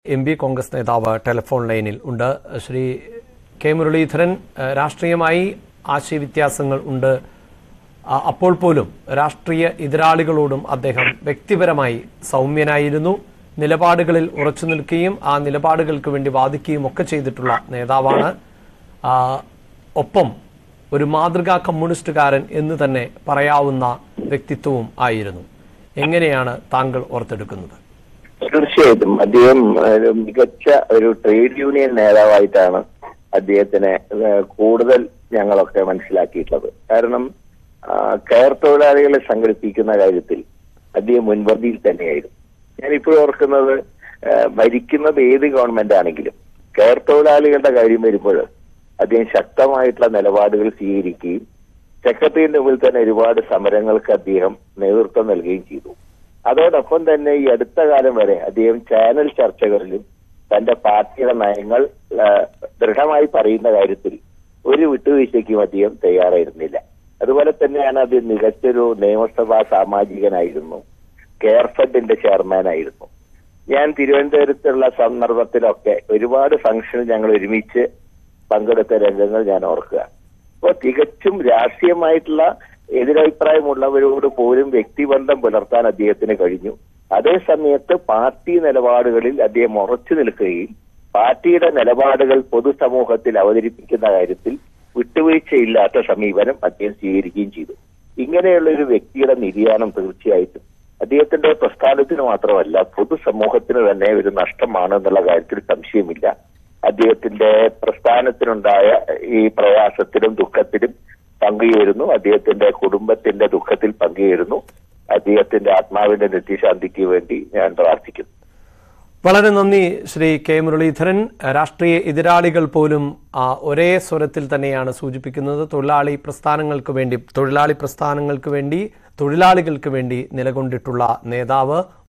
M P Congress നേതാവ് telephone ലൈനിൽ ഉണ്ട് ശ്രീ കെ മുരളീധരൻ ഏഹ്, രാഷ്ട്രീയമായി ആശയവ്യത്യാസങ്ങൾ ഉണ്ട് ആ, അപ്പോൾ പോലും രാഷ്ട്രീയ എതിരാളികളോടും അദ്ദേഹം വ്യക്തിപരമായി സൗമ്യനായിരുന്നു നിലപാടുകളിൽ ഉറച്ചു നിൽക്കുകയും ആ നിലപാടുകൾക്ക് വേണ്ടി വാദിക്കുകയും ഒക്കെ ചെയ്തിട്ടുള്ള നേതാവാണ് ആ, ഒപ്പം ഒരു മാതൃകാ കമ്മ്യൂണിസ്റ്റുകാരൻ എന്ന് തന്നെ പറയാവുന്ന വ്യക്തിത്വവും ആയിരുന്നു എങ്ങനെയാണ് താങ്കൾ ഓർത്തെടുക്കുന്നത് തീർച്ചയായിട്ടും അദ്ദേഹം ഒരു മികച്ച ഒരു ട്രേഡ് യൂണിയൻ നേതാവായിട്ടാണ് അദ്ദേഹത്തിനെ ഏഹ്, കൂടുതൽ ഞങ്ങളൊക്കെ മനസ്സിലാക്കിയിട്ടുള്ളത് കാരണം ആ, കയർ തൊഴിലാളികളെ സംഘടിപ്പിക്കുന്ന കാര്യത്തിൽ അദ്ദേഹം മുൻപന്തിയിൽ തന്നെയായിരുന്നു ഞാനിപ്പോഴും ഓർക്കുന്നത് ഏഹ്, ഭരിക്കുന്നത് ഏത് ഗവൺമെന്റ് ആണെങ്കിലും കയർ തൊഴിലാളികളുടെ കാര്യം വരുമ്പോൾ അദ്ദേഹം ശക്തമായിട്ടുള്ള നിലപാടുകൾ സ്വീകരിക്കുകയും സെക്രട്ടറിയുടെ മുമ്പിൽ തന്നെ ഒരുപാട് സമരങ്ങൾക്ക് അദ്ദേഹം നേതൃത്വം നൽകുകയും ചെയ്തു അതോടൊപ്പം തന്നെ ഈ അടുത്ത കാലം വരെ അദ്ദേഹം ചാനൽ ചർച്ചകളിലും തന്റെ പാർട്ടിയുടെ നയങ്ങൾ ആ, ദൃഢമായി പറയുന്ന കാര്യത്തിൽ ഒരു വിട്ടുവീഴ്ചയ്ക്കും അദ്ദേഹം തയ്യാറായിരുന്നില്ല അതുപോലെ തന്നെയാണ് അദ്ദേഹം മികച്ചൊരു നിയമസഭാ സാമാജികനായിരുന്നു കെയർ ഫണ്ടിന്റെ ചെയർമാനായിരുന്നു ഞാൻ തിരുവനന്തപുരത്തുള്ള സന്ദർഭത്തിലൊക്കെ ഒരുപാട് ഫംഗ്ഷനിൽ ഞങ്ങൾ ഒരുമിച്ച് പങ്കെടുത്ത രംഗങ്ങൾ ഞാൻ ഓർക്കുക അപ്പോൾ തികച്ചും രാഷ്ട്രീയമായിട്ടുള്ള എതിരഭിപ്രായമുള്ളവരോട് പോലും വ്യക്തിബന്ധം പുലർത്താൻ അദ്ദേഹത്തിന് കഴിഞ്ഞു അതേ സമയത്ത് പാർട്ടി നിലപാടുകളിൽ അദ്ദേഹം ഉറച്ചു നിൽക്കുകയും പാർട്ടിയുടെ നിലപാടുകൾ പൊതുസമൂഹത്തിൽ അവതരിപ്പിക്കുന്ന കാര്യത്തിൽ വിട്ടുവീഴ്ചയില്ലാത്ത സമീപനം അദ്ദേഹം സ്വീകരിക്കുകയും ചെയ്തു ഇങ്ങനെയുള്ള ഒരു വ്യക്തിയുടെ നിര്യാണം തീർച്ചയായിട്ടും അദ്ദേഹത്തിന്റെ പ്രസ്ഥാനത്തിന് മാത്രമല്ല പൊതുസമൂഹത്തിന് തന്നെ ഒരു നഷ്ടമാണ് എന്നുള്ള കാര്യത്തിൽ സംശയമില്ല അദ്ദേഹത്തിന്റെ പ്രസ്ഥാനത്തിനുണ്ടായ ഈ പ്രയാസത്തിലും ദുഃഖത്തിലും പങ്കുചേരുന്നു അദ്ദേഹത്തിന്റെ കുടുംബത്തിന്റെ ദുഃഖത്തിൽ പങ്കുചേരുന്നു അദ്ദേഹത്തിന്റെ ആത്മാവിന്റെ നിത്യശാന്തിക്ക് വേണ്ടി ഞാൻ പ്രാർത്ഥിക്കുന്നു വളരെ നന്ദി ശ്രീ കെ മുരളീധരൻ രാഷ്ട്രീയ എതിരാളികൾ പോലും ആ, ഒരേ സ്വരത്തിൽ തന്നെയാണ് സൂചിപ്പിക്കുന്നത് തൊഴിലാളി പ്രസ്ഥാനങ്ങൾക്ക് വേണ്ടി തൊഴിലാളി പ്രസ്ഥാനങ്ങൾക്ക് വേണ്ടി തൊഴിലാളികൾക്ക് വേണ്ടി നിലകൊണ്ടിട്ടുള്ള നേതാവ്